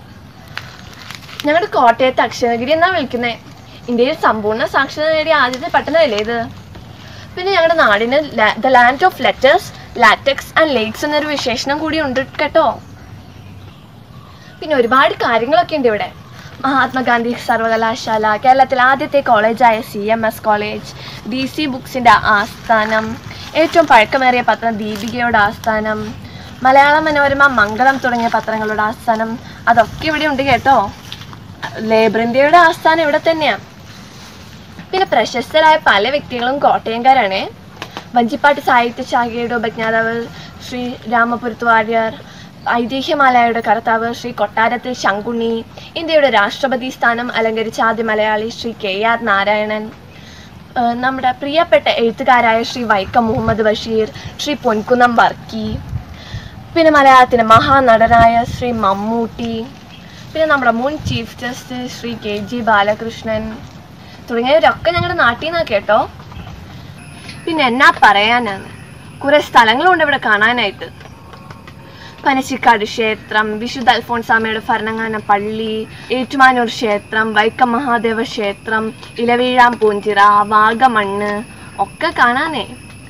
ഞങ്ങളുടെ കോട്ടയത്ത് അക്ഷരഗിരി എന്നാ വിളിക്കുന്നേ ഇന്ത്യയിൽ സമ്പൂർണ്ണ സാക്ഷരത നേടിയ ആദ്യത്തെ പട്ടണമല്ലേ ഇത് പിന്നെ ഞങ്ങളുടെ നാടിന് the land of letters latex and lakes എന്നൊരു വിശേഷണം കൂടി ഉണ്ട് കേട്ടോ പിന്നെ ഒരുപാട് കാര്യങ്ങളൊക്കെ ഉണ്ട് ഇവിടെ മഹാത്മാഗാന്ധി സർവകലാശാല കേരളത്തിലെ ആദ്യത്തെ കോളേജായ C M S college D C ബുക്സിൻ്റെ ആസ്ഥാനം ഏറ്റവും പഴക്കമേറിയ പത്രം ദീപികയുടെ ആസ്ഥാനം മലയാള മനോരമ മംഗളം തുടങ്ങിയ പത്രങ്ങളുടെ ആസ്ഥാനം അതൊക്കെ ഇവിടെ ഉണ്ട് കേട്ടോ ലേബർ ഇന്ത്യയുടെ ആസ്ഥാനം ഇവിടെ തന്നെയാണ് പിന്നെ പ്രശസ്തരായ പല വ്യക്തികളും കോട്ടയംകാരാണ് വഞ്ചിപ്പാട്ട് സാഹിത്യ ശാഖയുടെ ഉപജ്ഞാതാവ് ശ്രീ രാമപുരത്ത് വാര്യർ ഐതിഹ്യമാലയുടെ കർത്താവ് ശ്രീ കൊട്ടാരത്തിൽ ശങ്കുണ്ണി ഇന്ത്യയുടെ രാഷ്ട്രപതി സ്ഥാനം അലങ്കരിച്ച ആദ്യ മലയാളി ശ്രീ കെ ആർ നാരായണൻ ഏഹ് നമ്മുടെ പ്രിയപ്പെട്ട എഴുത്തുകാരായ ശ്രീ വൈക്കം മുഹമ്മദ് ബഷീർ ശ്രീ പൊൻകുന്നം വർക്കി പിന്നെ മലയാളത്തിലെ മഹാനടനായ ശ്രീ മമ്മൂട്ടി പിന്നെ നമ്മുടെ മുൻ chief justice Sri K G Balakrishnan തുടങ്ങിയവരൊക്കെ ഞങ്ങളുടെ നാട്ടിൽ നിന്നാണ് കേട്ടോ പിന്നെ എന്നാ പറയാനാണ് കുറെ സ്ഥലങ്ങളുണ്ട് ഇവിടെ കാണാനായിട്ട് പനച്ചിക്കാട് ക്ഷേത്രം വിശുദ്ധ അൽഫോൺസാമയുടെ ഭരണങ്ങാന പള്ളി ഏറ്റുമാനൂർ ക്ഷേത്രം വൈക്കം മഹാദേവ ക്ഷേത്രം ഇലവീഴാം പൂഞ്ചിറ വാഗമണ്ണ് ഒക്കെ കാണാനേ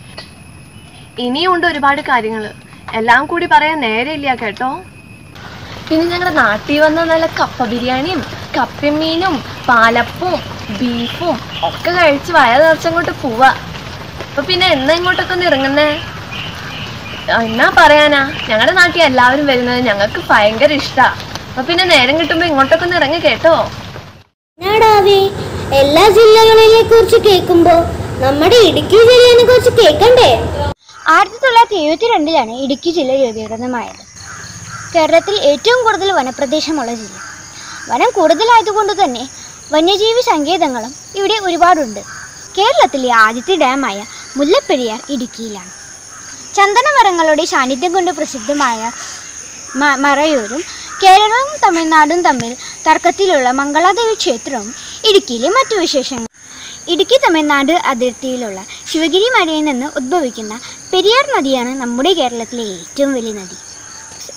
ഇനിയുണ്ട് ഒരുപാട് കാര്യങ്ങൾ എല്ലാം കൂടി പറയാൻ നേരെയില്ല കേട്ടോ പിന്നെ ഞങ്ങളുടെ നാട്ടിൽ വന്ന നല്ല കപ്പ ബിരിയാണിയും കപ്പയും മീനും പാലപ്പവും ബീഫും ഒക്കെ കഴിച്ച് വയ നിറച്ചങ്ങോട്ട് പോവാ അപ്പൊ പിന്നെ എന്നാ ഇങ്ങോട്ടൊക്കെ ഒന്ന് ഇറങ്ങുന്നേ ആ, എന്നാ പറയാനാ ഞങ്ങളുടെ നാട്ടിൽ എല്ലാവരും വരുന്നത് ഞങ്ങൾക്ക് ഭയങ്കര ഇഷ്ടാ അപ്പൊ പിന്നെ നേരം കിട്ടുമ്പോ ഇങ്ങോട്ടൊക്കെ ഒന്ന് ഇറങ്ങി കേട്ടോ നാടാവേ എല്ലാ ജില്ലകളിലെ കുറിച്ച് കേൾക്കുമ്പോ നമ്മുടെ ഇടുക്കി ജില്ലയെ കുറിച്ച് കേൾക്കണ്ടേ ആയിരത്തി തൊള്ളായിരത്തി എഴുപത്തി രണ്ടിലാണ് ഇടുക്കി ജില്ല രൂപീകൃതമായത് കേരളത്തിൽ ഏറ്റവും കൂടുതൽ വനപ്രദേശമുള്ള ജില്ല വനം കൂടുതലായതുകൊണ്ട് തന്നെ വന്യജീവി സങ്കേതങ്ങളും ഇവിടെ ഒരുപാടുണ്ട് കേരളത്തിലെ ആദ്യത്തെ ഡാമായ മുല്ലപ്പെരിയാർ ഇടുക്കിയിലാണ് ചന്ദനമരങ്ങളുടെ സാന്നിധ്യം കൊണ്ട് പ്രസിദ്ധമായ മ- മറയൂരും കേരളവും തമിഴ്നാടും തമ്മിൽ തർക്കത്തിലുള്ള മംഗളാദേവി ക്ഷേത്രവും ഇടുക്കിയിലെ മറ്റു വിശേഷങ്ങൾ ഇടുക്കി തമിഴ്നാട് അതിർത്തിയിലുള്ള ശിവഗിരി മലയിൽ നിന്ന് ഉദ്ഭവിക്കുന്ന പെരിയാർ നദിയാണ് നമ്മുടെ കേരളത്തിലെ ഏറ്റവും വലിയ നദി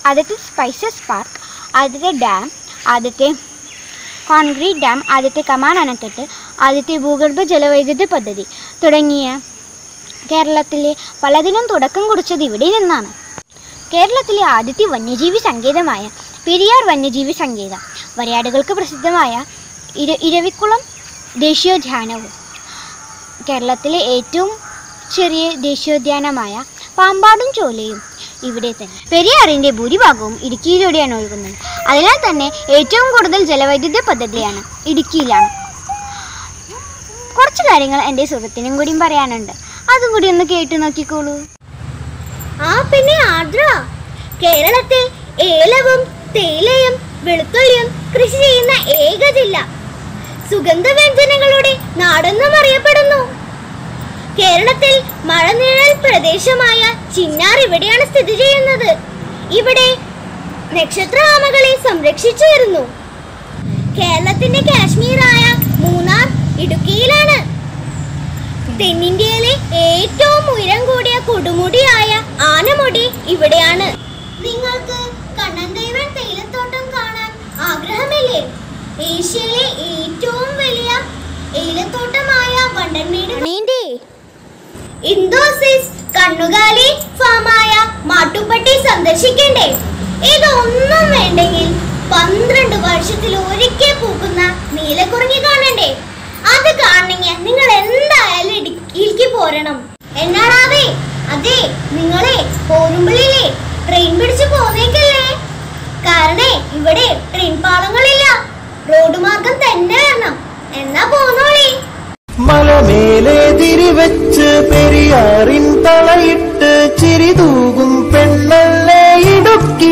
ആദ്യത്തെ സ്പൈസസ് പാർക്ക് ആദ്യത്തെ ഡാം ആദ്യത്തെ കോൺക്രീറ്റ് ഡാം ആദ്യത്തെ കമാൻ അണക്കെട്ട് ആദ്യത്തെ ഭൂഗർഭ ജലവൈദ്യുത പദ്ധതി തുടങ്ങിയ കേരളത്തിലെ പലതിനും തുടക്കം കുറിച്ചത് ഇവിടെ നിന്നാണ് കേരളത്തിലെ ആദ്യത്തെ വന്യജീവി സങ്കേതമായ പെരിയാർ വന്യജീവി സങ്കേതം വരയാടുകൾക്ക് പ്രസിദ്ധമായ ഇര ഇരവിക്കുളം ദേശീയോദ്യാനവും കേരളത്തിലെ ഏറ്റവും ചെറിയ ദേശീയോദ്യാനമായ പാമ്പാടും ചോലയും ഇവിടെ തന്നെ പെരിയാറിന്റെ ഭൂരിഭാഗവും ഇടുക്കിയിലൂടെയാണ് ഒഴുകുന്നത് അതിനാൽ തന്നെ ഏറ്റവും കൂടുതൽ ജലവൈദ്യുത പദ്ധതിയാണ് ഇടുക്കിയിലാണ് കുറച്ച് കാര്യങ്ങൾ എൻ്റെ സുഹൃത്തിനും കൂടിയും പറയാനുണ്ട് അതും കൂടി ഒന്ന് കേട്ടു നോക്കിക്കോളൂ ആ പിന്നെ ആർദ്ര കേരളത്തിൽ ഏലവും തേയിലയും വെളുത്തുള്ളിയും കൃഷി ചെയ്യുന്ന ഏക ജില്ല സുഗന്ധവ്യഞ്ജനങ്ങളുടെ നാടെന്നും അറിയപ്പെടുന്നു കേരളത്തിൽ മഴനിഴൽ പ്രദേശമായ ചിന്നാർ ഇവിടെയാണ് സ്ഥിതി ചെയ്യുന്നത് ഇവിടെ നക്ഷത്രാമകളെ സംരക്ഷിച്ചു വരുന്നു കേരളത്തിന്റെ കാശ്മീരായ മൂന്നാർ ഇടുക്കിയിലാണ് തെന്നിന്ത്യയിലെ ഏറ്റവും ഉയരം കൂടിയ കൊടുമുടിയായ ആനമുടി ഇവിടെയാണ് നിങ്ങൾക്ക് കണ്ണന്തേവൻ തേയിലത്തോട്ടം കാണാൻ ആഗ്രഹമില്ലേ ഏഷ്യയിലെ ഏറ്റവും വലിയ ഏലത്തോട്ടമായ വണ്ടൻമേട് നീണ്ടേ ഇന്തോസിസ് കണ്ണുകാലി ഫാമായ മാട്ടുപ്പെട്ടി സന്ദർശിക്കണ്ടേ ഇതൊന്നും വേണ്ടെങ്കിൽ പന്ത്രണ്ട് വർഷത്തിൽ ഒരിക്കൽ പൂക്കുന്ന നീലക്കുറിഞ്ഞി കാണണ്ടേ അത് കാണണമെങ്കിൽ നിങ്ങൾ എന്തായാലും ഇടുക്കിയിലേക്ക് പോരണം എന്നാടാവേ അതെ നിങ്ങളെ പോരുമ്പളില്ലേ ട്രെയിൻ പിടിച്ച് പോന്നേക്കല്ലേ കാരണേ ഇവിടെ ട്രെയിൻ പാളങ്ങളില്ല റോഡ് മാർഗം തന്നെ വരണം എന്നാ പോന്നോളി മലമേലെ തിരിവെച്ച് പെരിയാറിൻ തളയിട്ട് ചിരിതൂകും പെണ്ണല്ലേ ഇടുക്കി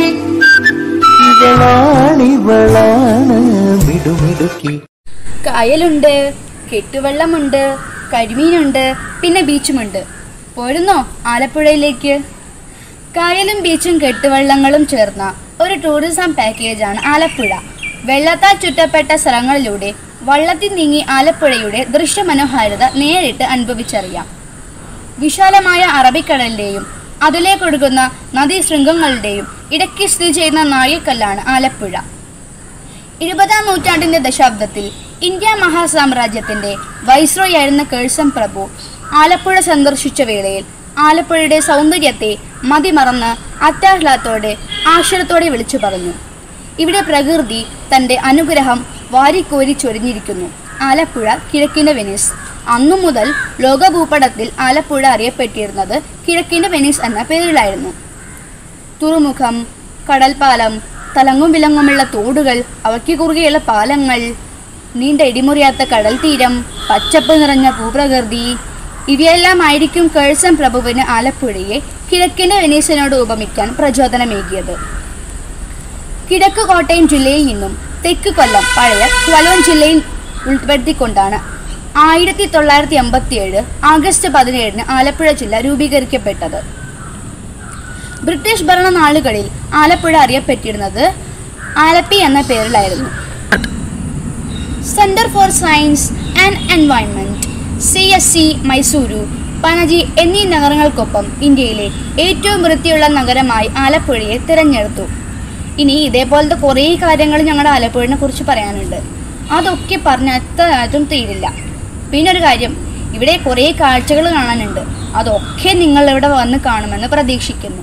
ഇവളാണിവളാണ് മിടുമിടുക്കി കായലുണ്ട് കെട്ടുവെള്ളമുണ്ട് കരിമീനുണ്ട് പിന്നെ ബീച്ചുമുണ്ട് പോരുന്നോ ആലപ്പുഴയിലേക്ക് കായലും ബീച്ചും കെട്ടുവള്ളങ്ങളും ചേർന്ന ഒരു ടൂറിസം പാക്കേജാണ് ആലപ്പുഴ വെള്ളത്താൽ ചുറ്റപ്പെട്ട സ്ഥലങ്ങളിലൂടെ വള്ളത്തിൽ നീങ്ങി ആലപ്പുഴയുടെ ദൃശ്യമനോഹാരിത നേരിട്ട് അനുഭവിച്ചറിയാം വിശാലമായ അറബിക്കടലിന്റെയും അതിലേക്കൊഴുകുന്ന നദീശൃംഗങ്ങളുടെയും ഇടയ്ക്ക് സ്ഥിതി ചെയ്യുന്ന നാഴികക്കല്ലാണ് ആലപ്പുഴ ഇരുപതാം നൂറ്റാണ്ടിന്റെ ദശാബ്ദത്തിൽ ഇന്ത്യ മഹാസാമ്രാജ്യത്തിന്റെ വൈസ്രോയ് ആയിരുന്ന കേഴ്സം പ്രഭു ആലപ്പുഴ സന്ദർശിച്ച വേളയിൽ ആലപ്പുഴയുടെ സൗന്ദര്യത്തെ മതിമറന്ന് അത്യാഹ്ലാദത്തോടെ ആശ്ചര്യത്തോടെ വിളിച്ചു പറഞ്ഞു ഇവിടെ പ്രകൃതി തന്റെ അനുഗ്രഹം വാരിക്കോരി ചൊരിഞ്ഞിരിക്കുന്നു ആലപ്പുഴ കിഴക്കിന്റെ വെനീസ് അന്നു മുതൽ ലോകഭൂപടത്തിൽ ആലപ്പുഴ അറിയപ്പെട്ടിരുന്നത് കിഴക്കിന്റെ വെനീസ് എന്ന പേരിലായിരുന്നു തുറമുഖം കടൽപ്പാലം തലങ്ങും വിലങ്ങുമുള്ള തോടുകൾ അവയ്ക്ക് കുറുകെയുള്ള പാലങ്ങൾ നീണ്ട ഇടിമുറിയാത്ത കടൽ തീരം പച്ചപ്പ് നിറഞ്ഞ ഭൂപ്രകൃതി ഇവയെല്ലാം ആയിരിക്കും കേഴ്സൺ പ്രഭുവിന് ആലപ്പുഴയെ കിഴക്കിന്റെ വെനീസിനോട് ഉപമിക്കാൻ പ്രചോദനമേകിയത് കിഴക്ക് കോട്ടയം ജില്ലയിൽ നിന്നും തെക്ക് കൊല്ലം പഴയ ക്വലോൺ ജില്ലയിൽ ഉൾപ്പെടുത്തിക്കൊണ്ടാണ് ആയിരത്തി തൊള്ളായിരത്തി എൺപത്തിയേഴ് ആഗസ്റ്റ് പതിനേഴിന് ആലപ്പുഴ ജില്ല രൂപീകരിക്കപ്പെട്ടത് ബ്രിട്ടീഷ് ഭരണ നാളുകളിൽ ആലപ്പുഴ അറിയപ്പെട്ടിരുന്നത് ആലപ്പി എന്ന പേരിലായിരുന്നു centre for science and environment C S C Mysuru Panaji എന്നീ നഗരങ്ങൾക്കൊപ്പം ഇന്ത്യയിലെ ഏറ്റവും വൃത്തിയുള്ള നഗരമായി ആലപ്പുഴയെ തിരഞ്ഞെടുത്തു ഇനി ഇതേപോലത്തെ കുറേ കാര്യങ്ങൾ ഞങ്ങളുടെ ആലപ്പുഴനെ കുറിച്ച് പറയാനുണ്ട് അതൊക്കെ പറഞ്ഞ എത്രയായിട്ടും തീരില്ല പിന്നെ ഒരു കാര്യം ഇവിടെ കുറേ കാഴ്ചകൾ കാണാനുണ്ട് അതൊക്കെ നിങ്ങൾ ഇവിടെ വന്ന് കാണുമെന്ന് പ്രതീക്ഷിക്കുന്നു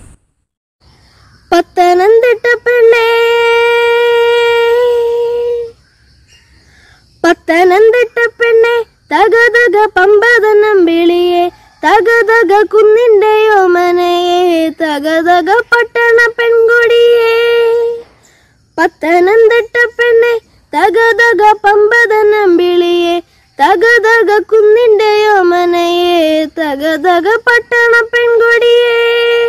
പത്തനംതിട്ട പെണ്ണേ പത്തനംതിട്ട പെണ്ണെ തകതക പമ്പതനം വിളിയെ തകതക കുന്നിന്റെ ഓമനയെ തകതക പട്ടണ പെൺകുടിയെ പത്തനംതിട്ട പെണ്ണെ തകതക പമ്പതനം വിളിയെ തകതക കുന്നിന്റെ ഓമനയെ തകതക പട്ടണ പെൺകുടിയെ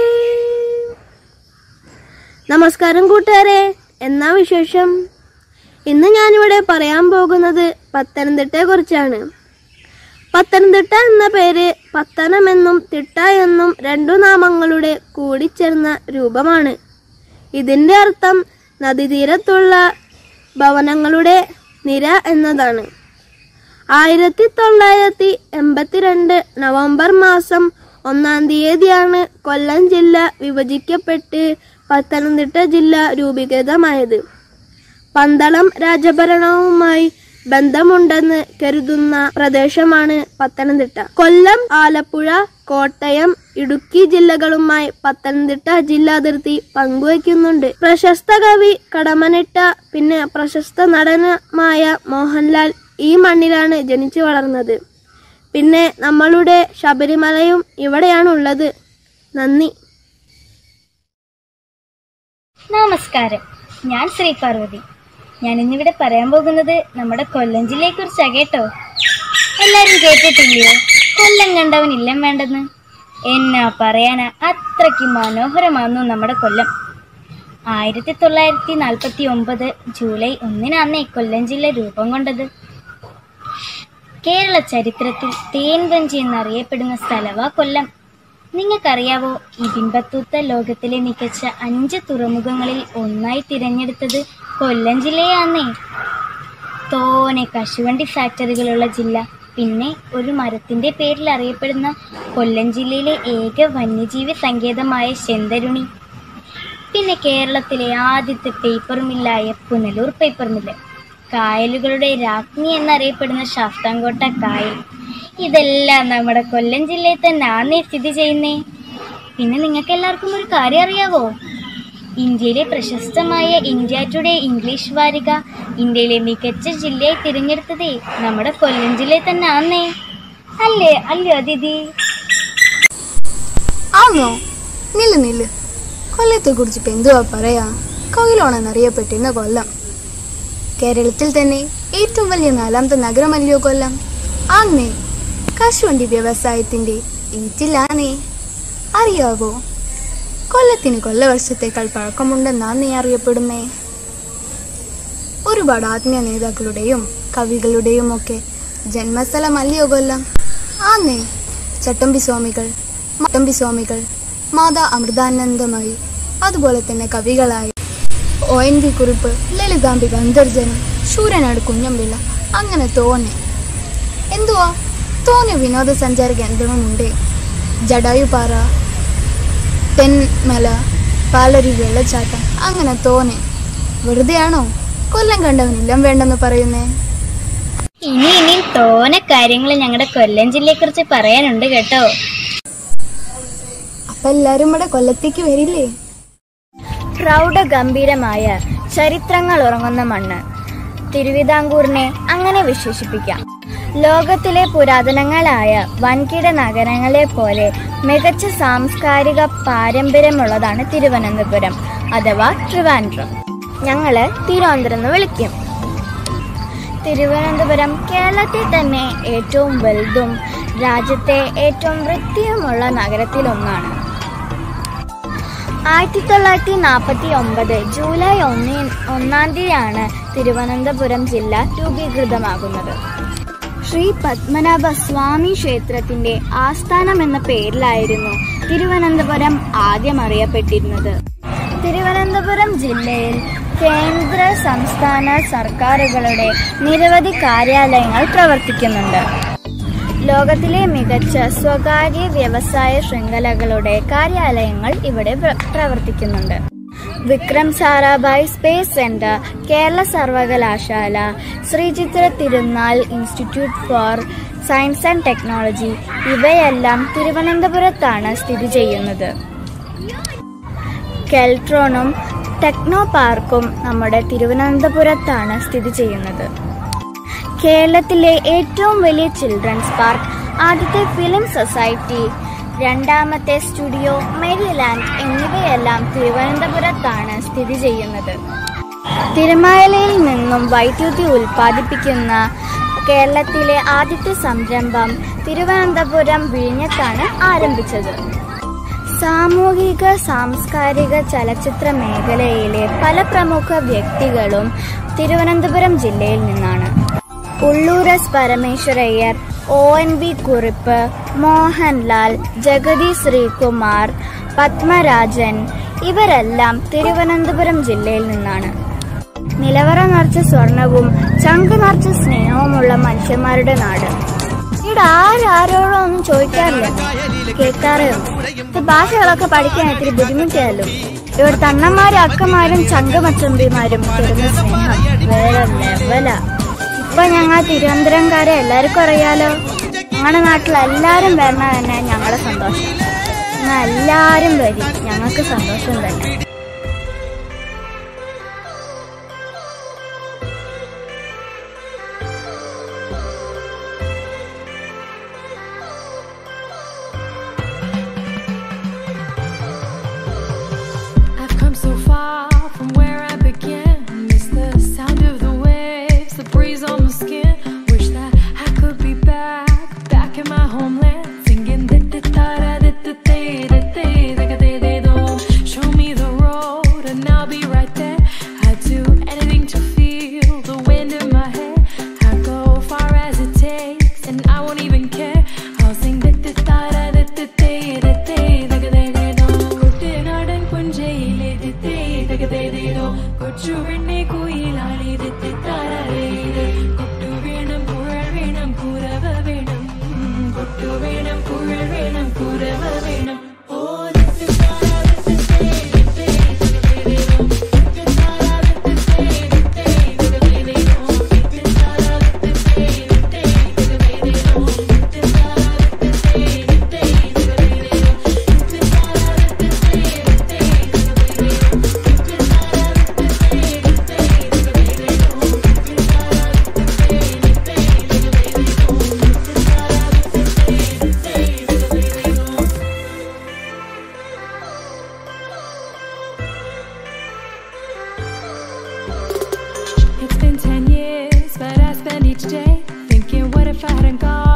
നമസ്കാരം കൂട്ടുകാരെ എന്നാ വിശേഷം ഇന്ന് ഞാനിവിടെ പറയാൻ പോകുന്നത് പത്തനംതിട്ടയെ കുറിച്ചാണ് പത്തനംതിട്ട എന്ന പേര് പത്തനമെന്നും തിട്ട എന്നും രണ്ടു നാമങ്ങളുടെ കൂടിച്ചേർന്ന രൂപമാണ് ഇതിന്റെ അർത്ഥം നദീതീരത്തുള്ള ഭവനങ്ങളുടെ നിര എന്നതാണ് ആയിരത്തി തൊള്ളായിരത്തി എൺപത്തിരണ്ട് നവംബർ മാസം ഒന്നാം തീയതിയാണ് കൊല്ലം ജില്ല വിഭജിക്കപ്പെട്ട് പത്തനംതിട്ട ജില്ല രൂപീകൃതമായത് പന്തളം രാജഭരണവുമായി ബന്ധമുണ്ടെന്ന് കരുതുന്ന പ്രദേശമാണ് പത്തനംതിട്ട കൊല്ലം ആലപ്പുഴ കോട്ടയം ഇടുക്കി ജില്ലകളുമായി പത്തനംതിട്ട ജില്ലാതിർത്തി പങ്കുവയ്ക്കുന്നുണ്ട് പ്രശസ്ത കവി കടമനിട്ട പിന്നെ പ്രശസ്ത നടനുമായ മോഹൻലാൽ ഈ മണ്ണിലാണ് ജനിച്ചു വളർന്നത് പിന്നെ നമ്മളുടെ ശബരിമലയും ഇവിടെയാണുള്ളത് നന്ദി നമസ്കാരം ഞാൻ ശ്രീ പാർവതി ഞാൻ ഇന്നിവിടെ പറയാൻ പോകുന്നത് നമ്മുടെ കൊല്ലം ജില്ലയെ കുറിച്ചാ കേട്ടോ എല്ലാരും കേട്ടിട്ടില്ലയോ കൊല്ലം കണ്ടവൻ ഇല്ലം വേണ്ടെന്ന് എന്നാ പറയാനാ അത്രയ്ക്ക് മനോഹരമായിരുന്നു നമ്മുടെ കൊല്ലം ആയിരത്തി തൊള്ളായിരത്തി നാൽപ്പത്തി ഒമ്പത് ജൂലൈ ഒന്നിനാന്നേ കൊല്ലം ജില്ല രൂപം കൊണ്ടത് കേരള ചരിത്രത്തിൽ തേൻവഞ്ചി എന്നറിയപ്പെടുന്ന സ്ഥലവാ കൊല്ലം നിങ്ങൾക്കറിയാവോ ഇതിൻപത്തൂത്ത ലോകത്തിലെ മികച്ച അഞ്ച് തുറമുഖങ്ങളിൽ ഒന്നായി തിരഞ്ഞെടുത്തത് കൊല്ലം ജില്ലയാന്നേ തോനെ കശുവണ്ടി ഫാക്ടറികളുള്ള ജില്ല പിന്നെ ഒരു മരത്തിന്റെ പേരിൽ അറിയപ്പെടുന്ന കൊല്ലം ജില്ലയിലെ ഏക വന്യജീവി സങ്കേതമായ ശെന്തരുണി പിന്നെ കേരളത്തിലെ ആദ്യത്തെ പേപ്പർ മില്ലായ പുനലൂർ പേപ്പർ മില്ല് കായലുകളുടെ രാജ്ഞി എന്നറിയപ്പെടുന്ന ശാസ്താംകോട്ട കായൽ ഇതെല്ലാം നമ്മുടെ കൊല്ലം ജില്ലയിൽ തന്നെ ആന്നേ സ്ഥിതി ചെയ്യുന്നേ പിന്നെ നിങ്ങൾക്ക് എല്ലാവർക്കും ഒരു കാര്യം അറിയാവോ ഇന്ത്യയിലെ പ്രശസ്തമായ ഇന്ത്യ ടുഡേ ഇംഗ്ലീഷ് വാരിക ഇന്ത്യയിലെ മികച്ച ജില്ലയായി തിരഞ്ഞെടുത്തതേ നമ്മുടെ കൊല്ലം ജില്ലയിൽ തന്നെ ആന്നേ അല്ലേ അല്ലേ അതിഥി ആന്നോ നില്ല് നില്ല് കൊല്ലത്തെ കുറിച്ച് ഇപ്പൊ എന്തുവാ പറയാ കൊയിലോണെന്നറിയപ്പെട്ടിരുന്ന കൊല്ലം കേരളത്തിൽ തന്നെ ഏറ്റവും വലിയ നാലാമത്തെ നഗരമല്ലയോ കൊല്ലം ആന്നേ കശുവണ്ടി വ്യവസായത്തിന്റെ ഈറ്റിലാന്നേ അറിയാവോ കൊല്ലത്തിന് കൊല്ലവർഷത്തേക്കാൾ പഴക്കമുണ്ടെന്നാന്നേ അറിയപ്പെടുന്നേ ഒരുപാട് ആത്മീയ നേതാക്കളുടെയും കവികളുടെയും ഒക്കെ ജന്മസ്ഥലമല്ലയോ കൊല്ലം ആന്നേ ചട്ടമ്പി സ്വാമികൾ മട്ടമ്പി സ്വാമികൾ മാതാ അമൃതാനന്ദമയി അതുപോലെ തന്നെ കവികളായ ഒ എൻ വി കുറിപ്പ് ലളിതാംബിക അന്തർജനം ശൂരനാട് കുഞ്ഞമ്പിള്ള അങ്ങനെ തോന്നെ എന്തുവാ തോന്നെ വിനോദസഞ്ചാര കേന്ദ്രങ്ങളുണ്ട് ജഡായുപാറ തെന്മല പാലരി വെള്ളച്ചാട്ടം അങ്ങനെ തോന്നെ വെറുതെയാണോ കൊല്ലം കണ്ടവനില്ലം വേണ്ടെന്ന് പറയുന്നേ ഇനി ഇനി തോനെ കാര്യങ്ങൾ ഞങ്ങളുടെ കൊല്ലം ജില്ലയെ കുറിച്ച് പറയാനുണ്ട് കേട്ടോ അപ്പൊ എല്ലാരും ഇവിടെ കൊല്ലത്തേക്ക് വരില്ലേ പ്രൗഢഗംഭീരമായ ചരിത്രങ്ങൾ ഉറങ്ങുന്ന മണ്ണ് തിരുവിതാംകൂറിനെ അങ്ങനെ വിശേഷിപ്പിക്കാം ലോകത്തിലെ പുരാതനങ്ങളായ വൻകിട നഗരങ്ങളെ പോലെ മികച്ച സാംസ്കാരിക പാരമ്പര്യമുള്ളതാണ് തിരുവനന്തപുരം അഥവാ ട്രിവാൻഡ്രം ഞങ്ങള് തിരുവനന്തപുരം എന്ന് വിളിക്കും തിരുവനന്തപുരം കേരളത്തിൽ തന്നെ ഏറ്റവും വലുതും രാജ്യത്തെ ഏറ്റവും വൃത്തിയുമുള്ള നഗരത്തിലൊന്നാണ് ആയിരത്തി തൊള്ളായിരത്തി നാൽപ്പത്തി ഒമ്പത് ജൂലൈ ഒന്നി ഒന്നാം തീയതിയാണ് തിരുവനന്തപുരം ജില്ല രൂപീകൃതമാകുന്നത് ശ്രീ പത്മനാഭ സ്വാമി ക്ഷേത്രത്തിന്റെ ആസ്ഥാനം എന്ന പേരിലായിരുന്നു തിരുവനന്തപുരം ആദ്യം അറിയപ്പെട്ടിരുന്നത് തിരുവനന്തപുരം ജില്ലയിൽ കേന്ദ്ര സംസ്ഥാന സർക്കാരുകളുടെ നിരവധി കാര്യാലയങ്ങൾ പ്രവർത്തിക്കുന്നുണ്ട് ലോകത്തിലെ മികച്ച സ്വകാര്യ വ്യവസായ ശൃംഖലകളുടെ കാര്യാലയങ്ങൾ ഇവിടെ പ്ര- പ്രവർത്തിക്കുന്നുണ്ട് വിക്രം സാരാഭായ് സ്പേസ് സെന്റർ കേരള സർവകലാശാല Sree Chitra Thirunal institute for science and technology ഇവയെല്ലാം തിരുവനന്തപുരത്താണ് സ്ഥിതി ചെയ്യുന്നത് കെൽട്രോണും ടെക്നോ പാർക്കും നമ്മുടെ തിരുവനന്തപുരത്താണ് സ്ഥിതി ചെയ്യുന്നത് കേരളത്തിലെ ഏറ്റവും വലിയ ചിൽഡ്രൻസ് പാർക്ക് ആദ്യത്തെ ഫിലിം സൊസൈറ്റി രണ്ടാമത്തെ സ്റ്റുഡിയോ മെരിലാൻഡ് എന്നിവയെല്ലാം തിരുവനന്തപുരത്താണ് സ്ഥിതി ചെയ്യുന്നത് തിരുമാലയിൽ നിന്നും വൈദ്യുതി ഉൽപ്പാദിപ്പിക്കുന്ന കേരളത്തിലെ ആദ്യത്തെ സംരംഭം തിരുവനന്തപുരം വിഴിഞ്ഞത്താണ് ആരംഭിച്ചത് സാമൂഹിക സാംസ്കാരിക ചലച്ചിത്ര മേഖലയിലെ പല പ്രമുഖ വ്യക്തികളും തിരുവനന്തപുരം ജില്ലയിൽ നിന്നാണ് ഉള്ളൂരസ് Parameswarayyar O N V Kurup Mohanlal Jagathy Sreekumar Padmarajan ഇവരെല്ലാം തിരുവനന്തപുരം ജില്ലയിൽ നിന്നാണ് നിലവറ നിറച്ച സ്വർണവും ചങ്ക് നിറച്ച സ്നേഹവുമുള്ള മനുഷ്യന്മാരുടെ നാട് ഇവിടെ ആരാരോടോ ഒന്നും ചോദിക്കാറില്ല കേൾക്കാറേ ഉള്ളൂ ഇത് ഭാഷകളൊക്കെ പഠിക്കാൻ ഇത്തിരി ബുദ്ധിമുട്ടിയല്ലോ ഇവിടുത്തെ അണ്ണന്മാരും അക്കമാരും ചങ്കമച്ചമ്പിമാരും തരുന്ന സ്നേഹം വേറെ ലെവലാ ഇപ്പൊ ഞങ്ങൾ തിരുവനന്തപുരംകാരെ എല്ലാവർക്കും അറിയാലോ ഞങ്ങളുടെ നാട്ടിൽ എല്ലാരും വരണ തന്നെ ഞങ്ങളുടെ സന്തോഷം എന്നാൽ എല്ലാരും വരും ഞങ്ങൾക്ക് സന്തോഷം തന്നെ I've come so far from where I began. Miss the sound of the waves, the breeze on my skin. Wish that I could be back, back in my homeland, singing. Show me the road, and I'll be right there. I'd do anything to feel the wind in my hair. I'd go far as it takes, and I won't even care. I'll sing. കുട്ടനാടൻ പുഞ്ചയിലെ ദിത്തേതകതേതേതോ കൊച്ചു പെണ്ണെ കുയിലാളി ദിത്തിത്താരേത് കൊട്ടു വേണം കുഴൽ വേണം കുരവ വേണം കൊട്ടു വേണം കുഴൽ വേണം കുരവ വേണം ഓ It's been ten years, but I spend each day thinking, what if I hadn't gone?